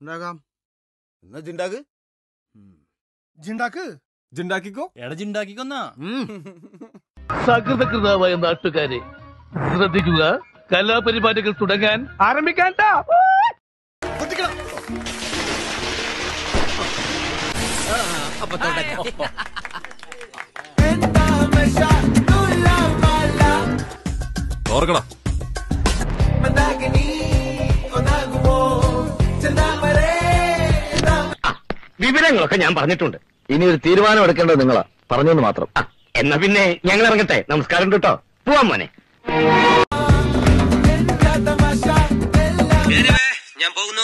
ഉണ്ടാക്കാം എന്നാ ജിണ്ടാക്ക് ജിണ്ടാക്ക് ജിണ്ടാക്കിക്കോ എടജിണ്ടാക്കിക്കൊന്നാ സകൃതകൃതാവായ നാട്ടുകാരെ ശ്രദ്ധിക്കുക കലാപരിപാടികൾ തുടങ്ങാൻ ആരംഭിക്കാൻ ഓർക്കടാ വിവരങ്ങളൊക്കെ ഞാൻ പറഞ്ഞിട്ടുണ്ട് ഇനി ഒരു തീരുമാനം എടുക്കേണ്ടത് നിങ്ങളാ പറഞ്ഞെന്ന് മാത്രം എന്നാ പിന്നെ ഞങ്ങൾ ഇറങ്ങട്ടെ നമസ്കാരം കേട്ടോ പോവാൻ മോനെ ഞാൻ പോകുന്നു